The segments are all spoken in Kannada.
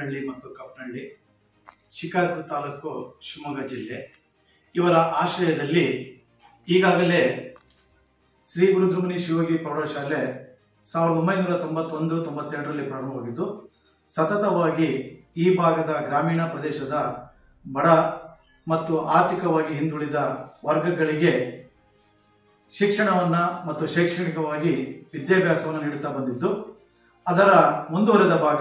ದೇವನಹಳ್ಳಿ ಮತ್ತು ಕಪ್ಪನಹಳ್ಳಿ ಶಿಕಾರ್ಪುರ ತಾಲೂಕು ಶಿವಮೊಗ್ಗ ಜಿಲ್ಲೆ ಇವರ ಆಶ್ರಯದಲ್ಲಿ ಈಗಾಗಲೇ ಶ್ರೀ ಗುರುದ್ರುಮುನಿ ಶಿವಯೋಗಿ ಪ್ರೌಢಶಾಲೆ ಸಾವಿರದ ಒಂಬೈನೂರ ತೊಂಬತ್ತೊಂದು ತೊಂಬತ್ತೆರಡರಲ್ಲಿ ಪ್ರಾರಂಭವಾಗಿದ್ದು ಸತತವಾಗಿ ಈ ಭಾಗದ ಗ್ರಾಮೀಣ ಪ್ರದೇಶದ ಬಡ ಮತ್ತು ಆರ್ಥಿಕವಾಗಿ ಹಿಂದುಳಿದ ವರ್ಗಗಳಿಗೆ ಶಿಕ್ಷಣವನ್ನು ಮತ್ತು ಶೈಕ್ಷಣಿಕವಾಗಿ ವಿದ್ಯಾಭ್ಯಾಸವನ್ನು ನೀಡುತ್ತಾ ಬಂದಿದ್ದು ಅದರ ಮುಂದುವರೆದ ಭಾಗ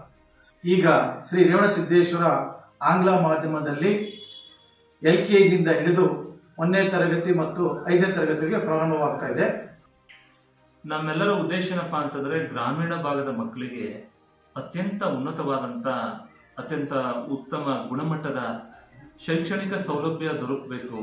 ಈಗ ಶ್ರೀ ರೇವಣಸಿದ್ದೇಶ್ವರ ಆಂಗ್ಲ ಮಾಧ್ಯಮದಲ್ಲಿ ಎಲ್ ಕೆ ಜಿಯಿಂದ ಹಿಡಿದು ಒಂದನೇ ತರಗತಿ ಮತ್ತು ಐದನೇ ತರಗತಿಗೆ ಪ್ರಾರಂಭವಾಗ್ತಾ ಇದೆ ನಮ್ಮೆಲ್ಲರ ಉದ್ದೇಶ ಏನಪ್ಪ ಅಂತಂದ್ರೆ ಗ್ರಾಮೀಣ ಭಾಗದ ಮಕ್ಕಳಿಗೆ ಅತ್ಯಂತ ಉನ್ನತವಾದಂಥ ಅತ್ಯಂತ ಉತ್ತಮ ಗುಣಮಟ್ಟದ ಶೈಕ್ಷಣಿಕ ಸೌಲಭ್ಯ ದೊರಕಬೇಕು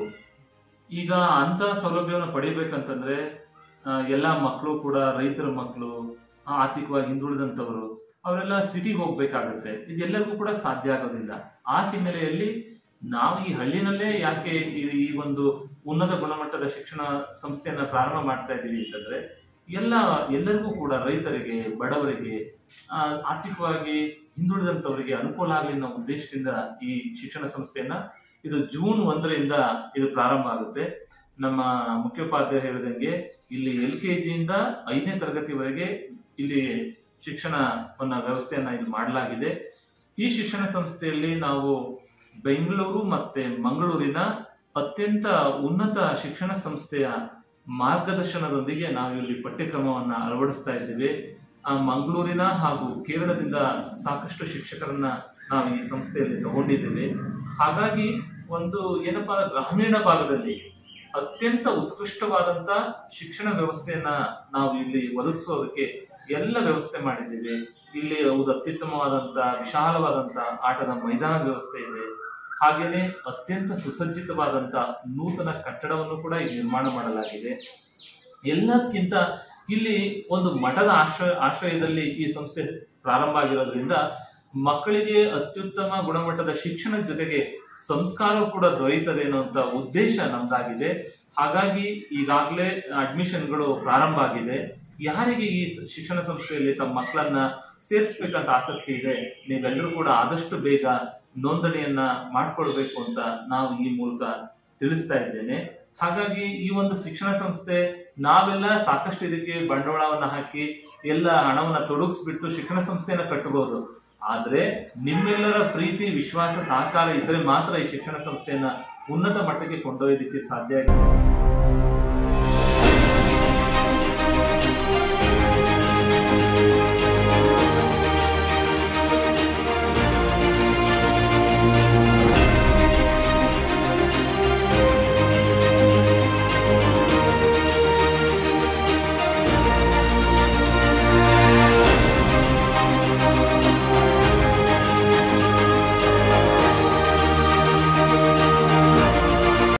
ಈಗ ಅಂಥ ಸೌಲಭ್ಯವನ್ನು ಪಡಿಬೇಕಂತಂದ್ರೆ ಆ, ಎಲ್ಲ ಮಕ್ಕಳು ಕೂಡ ರೈತರ ಮಕ್ಕಳು ಆರ್ಥಿಕವಾಗಿ ಹಿಂದುಳಿದಂಥವರು ಅವರೆಲ್ಲ ಸಿಟಿಗೆ ಹೋಗ್ಬೇಕಾಗತ್ತೆ ಇದೆಲ್ಲರಿಗೂ ಕೂಡ ಸಾಧ್ಯ ಆಗೋದಿಲ್ಲ ಆ ಹಿನ್ನೆಲೆಯಲ್ಲಿ ನಾವು ಈ ಹಳ್ಳಿನಲ್ಲೇ ಯಾಕೆ ಈ ಈ ಒಂದು ಉನ್ನತ ಗುಣಮಟ್ಟದ ಶಿಕ್ಷಣ ಸಂಸ್ಥೆಯನ್ನ ಪ್ರಾರಂಭ ಮಾಡ್ತಾ ಇದ್ದೀವಿ ಅಂತಂದ್ರೆ ಎಲ್ಲ ಎಲ್ಲರಿಗೂ ಕೂಡ ರೈತರಿಗೆ ಬಡವರಿಗೆ ಆ, ಆರ್ಥಿಕವಾಗಿ ಹಿಂದುಳಿದಂಥವರಿಗೆ ಅನುಕೂಲ ಆಗಲಿ ಅನ್ನೋ ಉದ್ದೇಶದಿಂದ ಈ ಶಿಕ್ಷಣ ಸಂಸ್ಥೆಯನ್ನ ಇದು ಜೂನ್ ಒಂದರಿಂದ ಇದು ಪ್ರಾರಂಭ ಆಗುತ್ತೆ ನಮ್ಮ ಮುಖ್ಯೋಪಾಧ್ಯಾಯ ಹೇಳಿದಂಗೆ ಇಲ್ಲಿ ಎಲ್ ಕೆ ಜಿಯಿಂದ ಐದನೇ ತರಗತಿವರೆಗೆ ಇಲ್ಲಿ ಶಿಕ್ಷಣವನ್ನ ವ್ಯವಸ್ಥೆಯನ್ನ ಇಲ್ಲಿ ಮಾಡಲಾಗಿದೆ ಈ ಶಿಕ್ಷಣ ಸಂಸ್ಥೆಯಲ್ಲಿ ನಾವು ಬೆಂಗಳೂರು ಮತ್ತೆ ಮಂಗಳೂರಿನ ಅತ್ಯಂತ ಉನ್ನತ ಶಿಕ್ಷಣ ಸಂಸ್ಥೆಯ ಮಾರ್ಗದರ್ಶನದೊಂದಿಗೆ ನಾವು ಇಲ್ಲಿ ಪಠ್ಯಕ್ರಮವನ್ನು ಅಳವಡಿಸ್ತಾ ಇದ್ದೇವೆ ಆ ಮಂಗಳೂರಿನ ಹಾಗೂ ಕೇರಳದಿಂದ ಸಾಕಷ್ಟು ಶಿಕ್ಷಕರನ್ನ ನಾವು ಈ ಸಂಸ್ಥೆಯಲ್ಲಿ ತಗೊಂಡಿದ್ದೇವೆ ಹಾಗಾಗಿ ಒಂದು ಏನಪ್ಪಾ ಅಂದ್ರೆ ಗ್ರಾಮೀಣ ಭಾಗದಲ್ಲಿ ಅತ್ಯಂತ ಉತ್ಕೃಷ್ಟವಾದಂತ ಶಿಕ್ಷಣ ವ್ಯವಸ್ಥೆಯನ್ನ ನಾವು ಇಲ್ಲಿ ಒದಗಿಸೋದಕ್ಕೆ ಎಲ್ಲ ವ್ಯವಸ್ಥೆ ಮಾಡಿದ್ದೇವೆ ಇಲ್ಲಿ ಒಂದು ಅತ್ಯುತ್ತಮವಾದಂತ ವಿಶಾಲವಾದಂತ ಆಟದ ಮೈದಾನದ ವ್ಯವಸ್ಥೆ ಇದೆ ಹಾಗೇನೆ ಅತ್ಯಂತ ಸುಸಜ್ಜಿತವಾದಂತ ನೂತನ ಕಟ್ಟಡವನ್ನು ಕೂಡ ಇಲ್ಲಿ ನಿರ್ಮಾಣ ಮಾಡಲಾಗಿದೆ ಎಲ್ಲದಕ್ಕಿಂತ ಇಲ್ಲಿ ಒಂದು ಮಠದ ಆಶ್ರಯ ಆಶ್ರಯದಲ್ಲಿ ಈ ಸಂಸ್ಥೆ ಪ್ರಾರಂಭ ಆಗಿರೋದ್ರಿಂದ ಮಕ್ಕಳಿಗೆ ಅತ್ಯುತ್ತಮ ಗುಣಮಟ್ಟದ ಶಿಕ್ಷಣದ ಜೊತೆಗೆ ಸಂಸ್ಕಾರ ಕೂಡ ದೊರೆಯುತ್ತದೆ ಅನ್ನುವಂಥ ಉದ್ದೇಶ ನಮ್ದಾಗಿದೆ ಹಾಗಾಗಿ ಈಗಾಗಲೇ ಅಡ್ಮಿಷನ್ಗಳು ಪ್ರಾರಂಭ ಆಗಿದೆ ಯಾರಿಗೆ ಈ ಸ- ಶಿಕ್ಷಣ ಸಂಸ್ಥೆಯಲ್ಲಿ ತಮ್ಮ ಮಕ್ಕಳನ್ನ ಸೇರಿಸ್ಬೇಕಂತ ಆಸಕ್ತಿ ಇದೆ ನೀವೆಲ್ಲರೂ ಕೂಡ ಆದಷ್ಟು ಬೇಗ ನೋಂದಣಿಯನ್ನ ಮಾಡ್ಕೊಳ್ಬೇಕು ಅಂತ ನಾವು ಈ ಮೂಲಕ ತಿಳಿಸ್ತಾ ಇದ್ದೇನೆ ಹಾಗಾಗಿ ಈ ಒಂದು ಶಿಕ್ಷಣ ಸಂಸ್ಥೆ ನಾವೆಲ್ಲ ಸಾಕಷ್ಟು ಇದಕ್ಕೆ ಬಂಡವಾಳವನ್ನ ಹಾಕಿ ಎಲ್ಲ ಹಣವನ್ನ ತೊಡಗಿಸ್ಬಿಟ್ಟು ಶಿಕ್ಷಣ ಸಂಸ್ಥೆಯನ್ನ ಕಟ್ಟಬಹುದು ಆದ್ರೆ ನಿಮ್ಮೆಲ್ಲರ ಪ್ರೀತಿ ವಿಶ್ವಾಸ ಸಹಕಾರ ಇದ್ರೆ ಮಾತ್ರ ಈ ಶಿಕ್ಷಣ ಸಂಸ್ಥೆಯನ್ನ ಉನ್ನತ ಮಟ್ಟಕ್ಕೆ ಕೊಂಡೊಯ್ಯಲಿಕ್ಕೆ ಸಾಧ್ಯ ಆಗಿದೆ